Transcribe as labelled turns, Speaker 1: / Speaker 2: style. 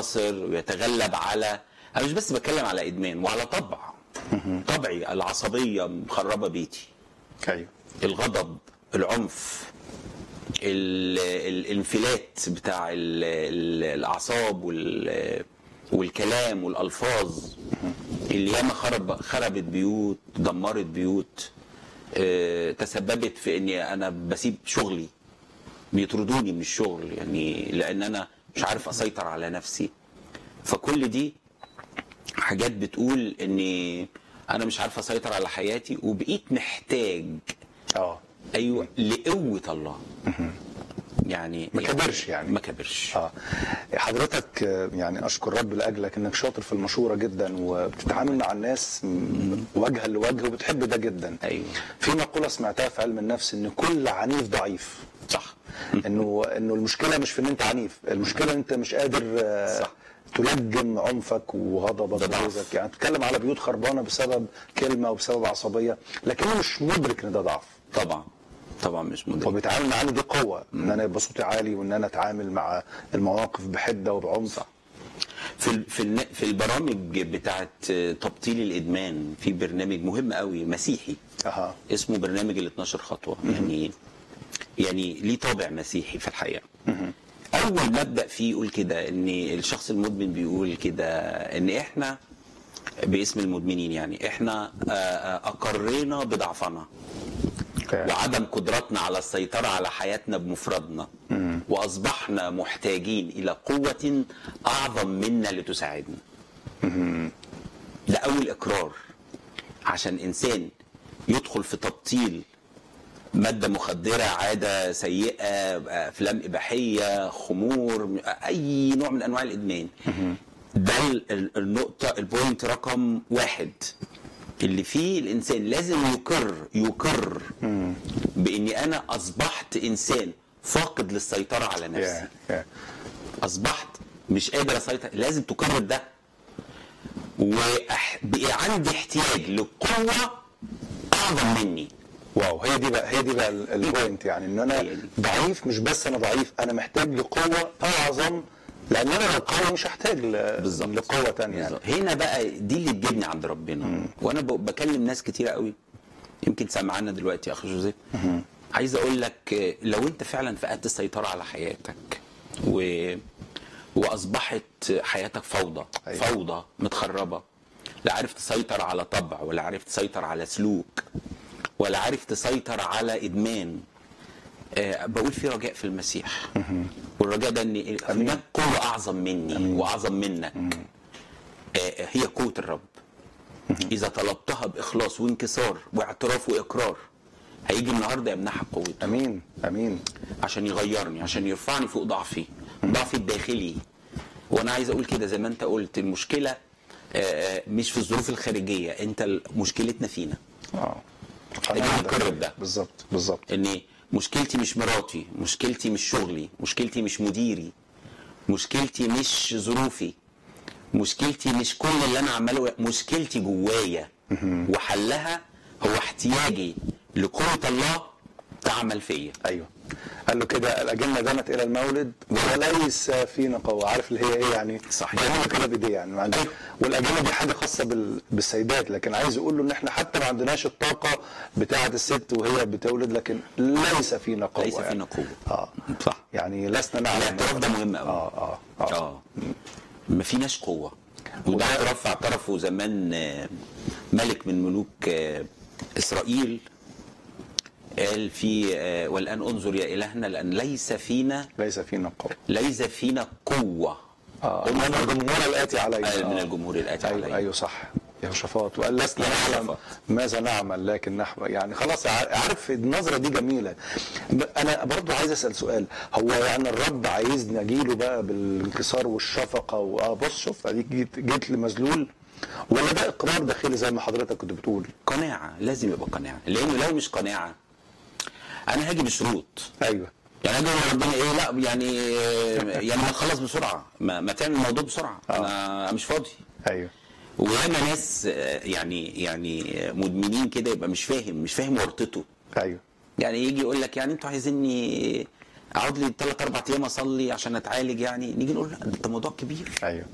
Speaker 1: ينتصر ويتغلب على انا مش بس بتكلم على ادمان وعلى طبع طبعي العصبيه مخربه بيتي
Speaker 2: ايوه
Speaker 1: الغضب العنف ال- ال- الانفلات بتاع ال- ال- الاعصاب وال- والكلام والالفاظ اللي ياما خرب خربت بيوت دمرت بيوت آه، تسببت في اني انا بسيب شغلي بيطردوني من الشغل يعني لان انا مش عارف اسيطر على نفسي فكل دي حاجات بتقول اني انا مش عارف اسيطر على حياتي وبقيت محتاج
Speaker 2: اه
Speaker 1: ايوه لقوه الله يعني
Speaker 2: ما كبرش يعني.
Speaker 1: ما كبرش
Speaker 2: اه حضرتك آه، يعني اشكر رب لاجلك انك شاطر في المشوره جدا وبتتعامل مع الناس م- وجها لوجه وبتحب ده جدا
Speaker 1: ايوه
Speaker 2: في مقوله سمعتها في علم النفس ان كل عنيف ضعيف
Speaker 1: صح
Speaker 2: انه انه المشكله مش في ان انت عنيف المشكله ان انت مش قادر آه،
Speaker 1: صح.
Speaker 2: تلجم عنفك
Speaker 1: ده
Speaker 2: وغضبك
Speaker 1: ضعف.
Speaker 2: وغيظك يعني بتتكلم على بيوت خربانه بسبب كلمه وبسبب عصبيه لكنه مش مدرك ان ده ضعف
Speaker 1: طبعا طبعا مش مدرك
Speaker 2: وبيتعامل معاني دي قوه ان انا يبقى صوتي عالي وان انا اتعامل مع المواقف بحده وبعنف
Speaker 1: صح. في ال- في الن- في البرامج بتاعت تبطيل الادمان في برنامج مهم قوي مسيحي
Speaker 2: اها
Speaker 1: اسمه برنامج ال 12 خطوه يعني يعني ليه طابع مسيحي في الحقيقه اول مبدا فيه يقول كده ان الشخص المدمن بيقول كده ان احنا باسم المدمنين يعني احنا آه، آه، اقرينا بضعفنا وعدم قدرتنا على السيطرة على حياتنا بمفردنا وأصبحنا محتاجين إلى قوة أعظم منا لتساعدنا ده أول إقرار عشان إنسان يدخل في تبطيل مادة مخدرة عادة سيئة أفلام إباحية خمور أي نوع من أنواع الإدمان ده ال- ال- النقطة البوينت رقم واحد اللي فيه الإنسان لازم يقر يقر بإني أنا أصبحت إنسان فاقد للسيطرة على نفسي
Speaker 2: يا يا
Speaker 1: اصبحت مش قادر اسيطر لازم تكرر ده وبقي عندي احتياج لقوه اعظم مني
Speaker 2: واو هي دي بقى هي دي بقى ال- البوينت يعني ان انا
Speaker 1: هي دي.
Speaker 2: ضعيف مش بس انا ضعيف انا محتاج لقوه اعظم لان انا لو قوي مش هحتاج ل-
Speaker 1: بالظبط.
Speaker 2: لقوه تانية يعني
Speaker 1: بالظبط. هنا بقى دي اللي تجيبني عند ربنا وانا ب- بكلم ناس كتيره قوي يمكن سامعانا دلوقتي يا اخ جوزيف عايز اقول لك آه، لو انت فعلا فقدت السيطره على حياتك و... واصبحت حياتك فوضى
Speaker 2: أيوة.
Speaker 1: فوضى متخربه لا عارف تسيطر على طبع ولا عارف تسيطر على سلوك ولا عارف تسيطر على ادمان آه، بقول في رجاء في المسيح والرجاء ده ان هناك قوه اعظم مني واعظم منك آه، هي قوه الرب اذا طلبتها باخلاص وانكسار واعتراف واقرار هيجي النهارده يمنحك قوته
Speaker 2: امين امين
Speaker 1: عشان يغيرني عشان يرفعني فوق ضعفي ضعفي الداخلي وانا عايز اقول كده زي ما انت قلت المشكله آه، مش في الظروف الخارجيه انت ال- مشكلتنا فينا
Speaker 2: اه
Speaker 1: دي بتكرر ده.
Speaker 2: بالظبط بالظبط
Speaker 1: ان مشكلتي مش مراتي مشكلتي مش شغلي مشكلتي مش مديري مشكلتي مش ظروفي مشكلتي مش كل اللي انا عماله مشكلتي جوايا وحلها هو احتياجي لقوة الله تعمل فيا
Speaker 2: ايوه قال له كده الاجنه دنت الى المولد وليس فينا قوه عارف اللي هي ايه يعني
Speaker 1: صحيح.
Speaker 2: بيعملوا كده بايديه يعني ما عندنا والاجنه دي حاجه خاصه بال... بالسيدات لكن عايز يقول له ان احنا حتى ما عندناش الطاقه بتاعه الست وهي بتولد لكن ليس فينا قوه
Speaker 1: ليس
Speaker 2: يعني.
Speaker 1: فينا قوة
Speaker 2: اه
Speaker 1: صح
Speaker 2: يعني لسنا نعلم
Speaker 1: الاعتراف ده مهم قوي
Speaker 2: اه اه اه
Speaker 1: اه ما فيناش قوه وده اعتراف اعترفه زمان آه، ملك من ملوك آه، اسرائيل قال في آه، والان انظر يا الهنا لان ليس فينا
Speaker 2: ليس فينا قوه
Speaker 1: ليس فينا قوه
Speaker 2: اه من الجمهور الاتي علينا
Speaker 1: قال من
Speaker 2: آه.
Speaker 1: الجمهور الاتي
Speaker 2: ايوه
Speaker 1: علينا
Speaker 2: ايوه صح يهوشافاط وقال لسنا نعلم
Speaker 1: يهوشافاط.
Speaker 2: ماذا نعمل لكن نحو يعني خلاص ع- عارف النظره دي جميله ب- انا برضو عايز اسال سؤال هو يعني الرب عايزني اجيله بقى بالانكسار والشفقه واه بص شوف اديك جيت جيت لمذلول ولا ده اقرار داخلي زي ما حضرتك كنت بتقول
Speaker 1: قناعه لازم يبقى قناعه لانه لو مش قناعه انا هاجي بشروط
Speaker 2: ايوه
Speaker 1: يعني اجي أقول ربنا ايه لا يعني يعني ما تخلص بسرعه ما, ما تعمل الموضوع بسرعه انا مش فاضي
Speaker 2: ايوه
Speaker 1: وياما ناس آه، يعني يعني مدمنين كده يبقى مش فاهم مش فاهم ورطته
Speaker 2: ايوه
Speaker 1: يعني يجي يقول لك يعني انتوا عايزيني اقعد لي ثلاث اربع ايام اصلي عشان اتعالج يعني نيجي نقول لا ده موضوع كبير
Speaker 2: ايوه